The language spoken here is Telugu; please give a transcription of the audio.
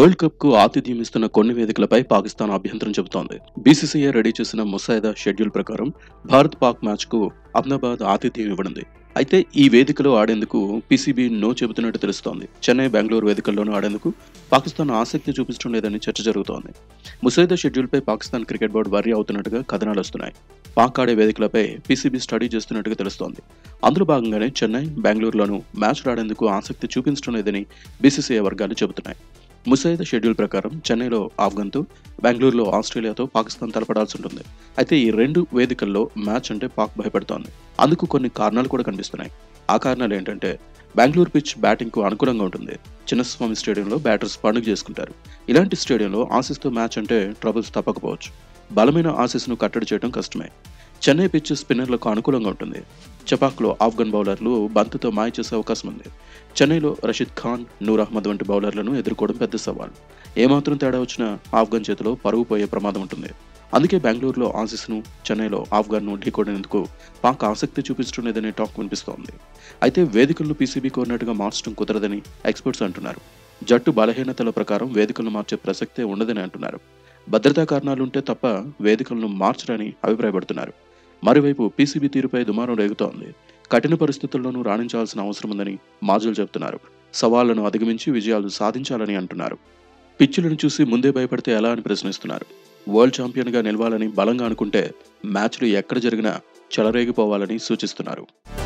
వరల్డ్ కప్ కు ఆతిథ్యం ఇస్తున్న కొన్ని వేదికలపై పాకిస్తాన్ అభ్యంతరం చెబుతోంది బీసీసీఐ రెడీ చేసిన ముసాయిదా షెడ్యూల్ ప్రకారం భారత్ పాక్ మ్యాచ్ కు అహ్మదాబాద్ ఆతిథ్యం ఇవ్వనుంది అయితే ఈ వేదికలో ఆడేందుకు పీసీబీ నో చెబుతున్నట్టు తెలుస్తోంది చెన్నై బెంగళూరు వేదికల్లోనూ ఆడేందుకు పాకిస్తాన్ ఆసక్తి చూపించడం లేదని చర్చ జరుగుతోంది ముసాయిదా షెడ్యూల్పై పాకిస్తాన్ క్రికెట్ బోర్డు వర్రీ అవుతున్నట్టుగా కథనాలు వస్తున్నాయి పాక్ ఆడే వేదికలపై పీసీబీ స్టడీ చేస్తున్నట్టుగా తెలుస్తోంది అందులో భాగంగానే చెన్నై బెంగళూరులోనూ మ్యాచ్ ఆడేందుకు ఆసక్తి చూపించడం లేదని బీసీసీఐ వర్గాలు చెబుతున్నాయి ముసాయిదా షెడ్యూల్ ప్రకారం చెన్నైలో ఆఫ్ఘన్తో బెంగళూరులో ఆస్ట్రేలియాతో పాకిస్తాన్ తలపడాల్సి ఉంటుంది అయితే ఈ రెండు వేదికల్లో మ్యాచ్ అంటే పాక్ భయపడుతోంది అందుకు కొన్ని కారణాలు కూడా కనిపిస్తున్నాయి ఆ కారణాలు ఏంటంటే బెంగళూరు పిచ్ బ్యాటింగ్ కు అనుకూలంగా ఉంటుంది చిన్నస్వామి స్టేడియంలో బ్యాటర్స్ పండుగ చేసుకుంటారు ఇలాంటి స్టేడియంలో ఆసీస్తో మ్యాచ్ అంటే ట్రబుల్స్ తప్పకపోవచ్చు బలమైన ఆసీస్ను కట్టడి చేయడం కష్టమే చెన్నై పిచ్ స్పిన్నర్లకు అనుకూలంగా ఉంటుంది చపాక్లో ఆఫ్ఘన్ బౌలర్లు బంతితో మాయ చేసే అవకాశం ఉంది చెన్నైలో రషీద్ ఖాన్ నూర్ అహ్మద్ వంటి బౌలర్లను ఎదుర్కోవడం పెద్ద సవాల్ ఏమాత్రం తేడా వచ్చినా ఆఫ్ఘన్ చేతిలో పరుగు పోయే ప్రమాదం ఉంటుంది అందుకే బెంగళూరులో ఆసీస్ను చెన్నైలో ఆఫ్ఘన్ను ఢీకొనేందుకు పాక్ ఆసక్తి చూపించడం లేదనే టాక్ వినిపిస్తోంది అయితే వేదికలను పీసీబీ కోరినట్టుగా మార్చడం కుదరదని ఎక్స్పర్ట్స్ అంటున్నారు జట్టు బలహీనతల ప్రకారం వేదికలను మార్చే ప్రసక్తే ఉండదని అంటున్నారు భద్రతా కారణాలుంటే తప్ప వేదికలను మార్చరని అభిప్రాయపడుతున్నారు మరోవైపు పీసీబీ తీరుపై దుమారం రేగుతోంది కఠిన పరిస్థితుల్లోనూ రాణించాల్సిన అవసరం ఉందని మాజులు చెబుతున్నారు సవాళ్లను అధిగమించి విజయాలు సాధించాలని అంటున్నారు పిచ్చులను చూసి ముందే భయపడితే ఎలా అని ప్రశ్నిస్తున్నారు వరల్డ్ ఛాంపియన్గా నిలవాలని బలంగా అనుకుంటే మ్యాచ్లు ఎక్కడ జరిగినా చెలరేగిపోవాలని సూచిస్తున్నారు